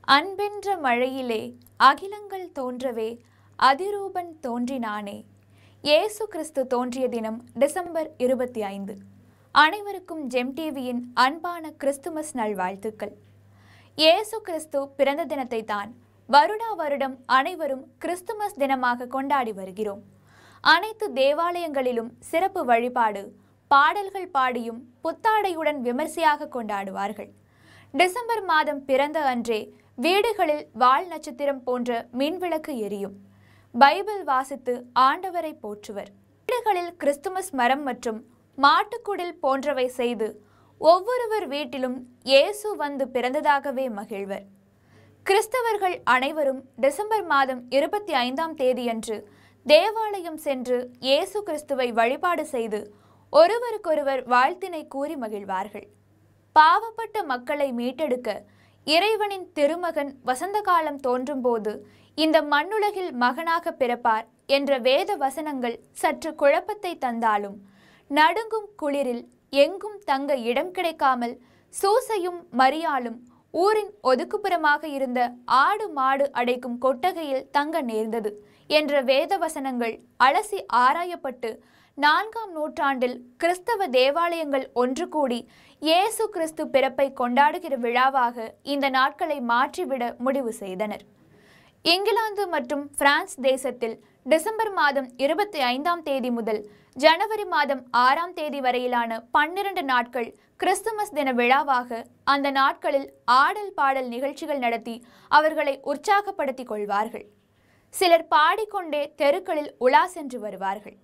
அன்பென்ற மழையிலே அகிலங்கள் தோன்றவே அதிரூபன் தோன்றினானே இயேசு கிறிஸ்து தோன்றிய தினம் டிசம்பர் இருபத்தி ஐந்து அனைவருக்கும் ஜெம் டிவியின் அன்பான கிறிஸ்துமஸ் நல்வாழ்த்துக்கள் இயேசு கிறிஸ்து பிறந்த தினத்தை தான் வருடா வருடம் அனைவரும் கிறிஸ்துமஸ் தினமாக கொண்டாடி வருகிறோம் அனைத்து தேவாலயங்களிலும் சிறப்பு வழிபாடு பாடல்கள் பாடியும் புத்தாடையுடன் விமர்சையாக கொண்டாடுவார்கள் டிசம்பர் மாதம் பிறந்த அன்றே வீடுகளில் வால் நட்சத்திரம் போன்ற மின்விளக்கு எரியும் பைபிள் வாசித்து ஆண்டவரை போற்றுவர் வீடுகளில் கிறிஸ்துமஸ் மரம் மற்றும் மாட்டுக்குடில் போன்றவை செய்து ஒவ்வொருவர் வீட்டிலும் இயேசு வந்து பிறந்ததாகவே மகிழ்வர் கிறிஸ்தவர்கள் அனைவரும் டிசம்பர் மாதம் இருபத்தி ஐந்தாம் தேதியன்று தேவாலயம் சென்று இயேசு கிறிஸ்துவை வழிபாடு செய்து ஒருவருக்கொருவர் வாழ்த்தினை கூறி மகிழ்வார்கள் பாவப்பட்ட மக்களை மீட்டெடுக்க இறைவனின் திருமகன் வசந்த காலம் தோன்றும்போது இந்த மண்ணுலகில் மகனாக பிறப்பார் என்ற வேத வசனங்கள் சற்று குழப்பத்தை தந்தாலும் நடுங்கும் குளிரில் எங்கும் தங்க இடம் கிடைக்காமல் சூசையும் மரியாளும் ஊரின் ஒதுக்குப்புறமாக இருந்த ஆடு மாடு அடைக்கும் கொட்டகையில் தங்க நேர்ந்தது என்ற வேத வசனங்கள் அலசி ஆராயப்பட்டு நான்காம் நூற்றாண்டில் கிறிஸ்தவ தேவாலயங்கள் ஒன்று கூடி இயேசு கிறிஸ்து பிறப்பை கொண்டாடுகிற விழாவாக இந்த நாட்களை மாற்றிவிட முடிவு செய்தனர் இங்கிலாந்து மற்றும் பிரான்ஸ் தேசத்தில் டிசம்பர் மாதம் இருபத்தி ஐந்தாம் தேதி முதல் ஜனவரி மாதம் ஆறாம் தேதி வரையிலான பன்னிரண்டு நாட்கள் கிறிஸ்துமஸ் தின விழாவாக அந்த நாட்களில் ஆடல் பாடல் நிகழ்ச்சிகள் நடத்தி அவர்களை உற்சாகப்படுத்திக் கொள்வார்கள் சிலர் பாடிக்கொண்டே தெருக்களில் உலா சென்று வருவார்கள்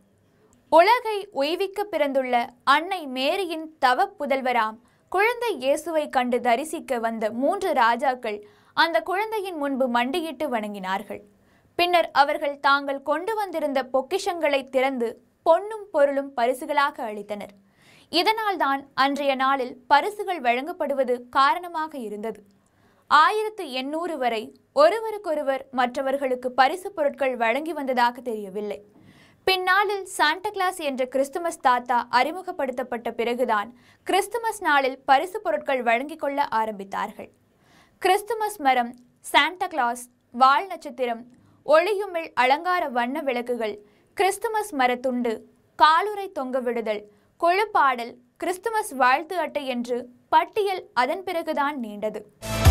உலகை உய்விக்க பிறந்துள்ள அன்னை மேரியின் தவ புதல்வராம் குழந்தை இயேசுவை கண்டு தரிசிக்க வந்த மூன்று ராஜாக்கள் அந்த குழந்தையின் முன்பு மண்டியிட்டு வணங்கினார்கள் பின்னர் அவர்கள் தாங்கள் கொண்டு வந்திருந்த பொக்கிஷங்களை திறந்து பொன்னும் பொருளும் பரிசுகளாக அளித்தனர் இதனால்தான் அன்றைய நாளில் பரிசுகள் வழங்கப்படுவது காரணமாக இருந்தது ஆயிரத்து எண்ணூறு வரை ஒருவருக்கொருவர் மற்றவர்களுக்கு பரிசு பொருட்கள் வழங்கி வந்ததாக தெரியவில்லை பின்னாளில் சாண்டா கிளாஸ் என்ற கிறிஸ்துமஸ் தாத்தா அறிமுகப்படுத்தப்பட்ட பிறகுதான் கிறிஸ்துமஸ் நாளில் பரிசு பொருட்கள் வழங்கிக் கொள்ள ஆரம்பித்தார்கள் கிறிஸ்துமஸ் மரம் சாண்டா கிளாஸ் வால் நட்சத்திரம் ஒளியுமிழ் அலங்கார வண்ண விளக்குகள் கிறிஸ்துமஸ் மரத்துண்டு காலுரை தொங்க விடுதல் கொழுப்பாடல் கிறிஸ்துமஸ் வாழ்த்து அட்டை என்று பட்டியல் அதன் பிறகுதான் நீண்டது